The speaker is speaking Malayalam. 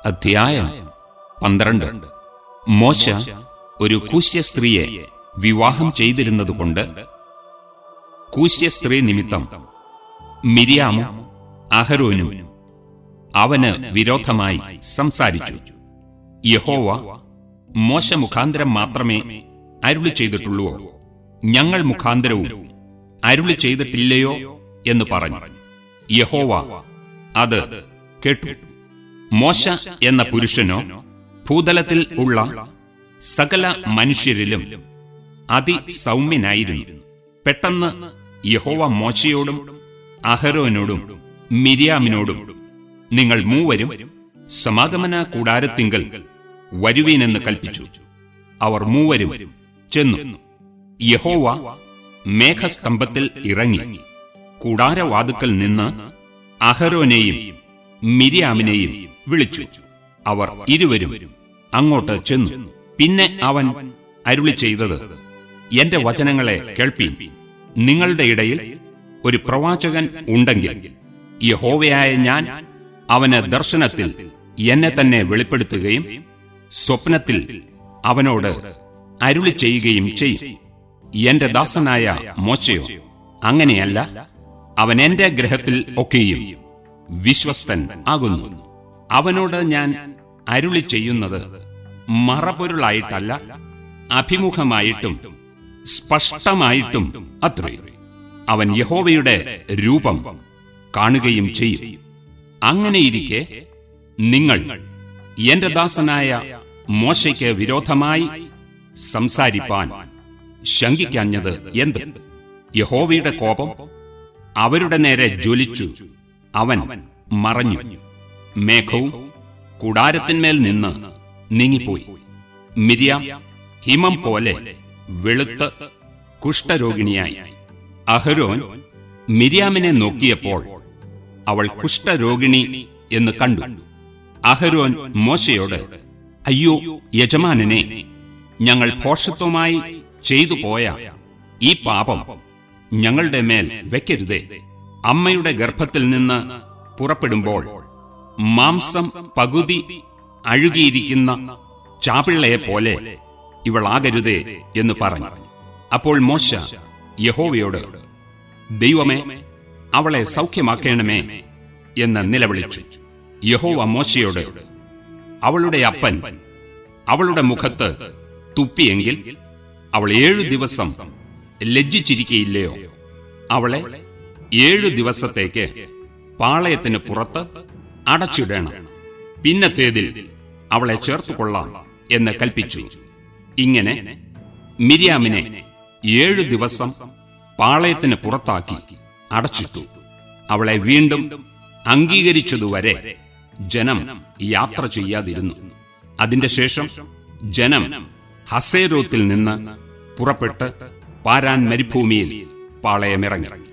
അധ്യായം പന്ത്രണ്ട് മോശ ഒരു കൂശ്യ സ്ത്രീയെ വിവാഹം ചെയ്തിരുന്നതുകൊണ്ട് കൂശ്യ സ്ത്രീ നിമിത്തം മിരിയാമും അഹരോനും അവന് വിരോധമായി സംസാരിച്ചു യഹോവ മോശ മുഖാന്തരം മാത്രമേ അരുളി ചെയ്തിട്ടുള്ളൂവോ ഞങ്ങൾ മുഖാന്തരവും അരുളി ചെയ്തിട്ടില്ലയോ എന്ന് പറഞ്ഞു യഹോവ അത് കേട്ടു മോശ എന്ന പുരുഷനോ ഭൂതലത്തിൽ ഉള്ള സകല മനുഷ്യരിലും അതിസൗമ്യനായിരുന്നു പെട്ടെന്ന് യഹോവ മോശയോടും അഹരോനോടും മിരിയാമിനോടും നിങ്ങൾ മൂവരും സമാഗമന കൂടാരത്തിങ്കൽ വരുവീനെന്ന് കൽപ്പിച്ചു അവർ മൂവരും ചെന്നു യഹോവ മേഘസ്തംഭത്തിൽ ഇറങ്ങി കൂടാരവാതുക്കൽ നിന്ന് അഹരോനെയും മിരിയാമിനെയും വിളിച്ചു അവർ ഇരുവരും അങ്ങോട്ട് ചെന്നു പിന്നെ അവൻ അരുളി ചെയ്തത് എന്റെ വചനങ്ങളെ കേൾപ്പീൻ നിങ്ങളുടെ ഇടയിൽ ഒരു പ്രവാചകൻ ഉണ്ടെങ്കിൽ യഹോവയായ ഞാൻ അവന് ദർശനത്തിൽ എന്നെ തന്നെ വെളിപ്പെടുത്തുകയും സ്വപ്നത്തിൽ അവനോട് അരുളി ചെയ്യുകയും ചെയ്യും എന്റെ ദാസനായ മോശയോ അങ്ങനെയല്ല അവൻ എന്റെ ഗ്രഹത്തിൽ ഒക്കെയും വിശ്വസ്തൻ ആകുന്നു അവനോട് ഞാൻ അരുളി ചെയ്യുന്നത് മറപൊരുളായിട്ടല്ല അഭിമുഖമായിട്ടും സ്പഷ്ടമായിട്ടും അത്രേ അവൻ യഹോവയുടെ രൂപം കാണുകയും ചെയ്യും അങ്ങനെയിരിക്കെ നിങ്ങൾ എന്റെ ദാസനായ മോശയ്ക്ക് വിരോധമായി സംസാരിപ്പാൻ ശങ്കിക്കാഞ്ഞത് എന്ത് യഹോവയുടെ കോപം അവരുടെ നേരെ ജ്വലിച്ചു അവൻ മറഞ്ഞു മേഘവും കൂടാരത്തിന്മേൽ നിന്ന് നീങ്ങിപ്പോയി മിരിയാം ഹിമം പോലെ വെളുത്ത് കുഷ്ഠരോഗിണിയായി അഹരോൻ മിരിയാമിനെ നോക്കിയപ്പോൾ അവൾ കുഷ്ഠരോഗിണി എന്ന് കണ്ടു അഹരോൻ മോശയോട് അയ്യോ യജമാനനെ ഞങ്ങൾ ഭോഷത്വമായി ചെയ്തു പോയ ഈ പാപം ഞങ്ങളുടെ മേൽ വെക്കരുതേ അമ്മയുടെ ഗർഭത്തിൽ നിന്ന് പുറപ്പെടുമ്പോൾ മാംസം പകുതി അഴുകിയിരിക്കുന്ന ചാപിള്ളയെ പോലെ ഇവളാകരുതേ എന്ന് പറഞ്ഞു അപ്പോൾ മോശ യഹോവയോട് ദൈവമേ അവളെ സൗഖ്യമാക്കണമേ എന്ന് നിലവിളിച്ചു യഹോവ മോശയോട് അവളുടെ അപ്പൻ അവളുടെ മുഖത്ത് തുപ്പിയെങ്കിൽ അവൾ ഏഴു ദിവസം ലജ്ജിച്ചിരിക്കയില്ലയോ അവളെ ഏഴു ദിവസത്തേക്ക് പാളയത്തിന് പുറത്ത് അടച്ചിടണം പിന്നത്തേതിൽ അവളെ ചേർത്തുകൊള്ളാം എന്ന് കൽപ്പിച്ചു ഇങ്ങനെ മിരിയാമിനെ ഏഴു ദിവസം പാളയത്തിന് പുറത്താക്കി അടച്ചിട്ടു അവളെ വീണ്ടും അംഗീകരിച്ചതുവരെ ജനം യാത്ര ചെയ്യാതിരുന്നു അതിന്റെ ശേഷം ജനം ഹസേരോത്തിൽ നിന്ന് പുറപ്പെട്ട് പാരാൻ മരുഭൂമിയിൽ പാളയമിറങ്ങി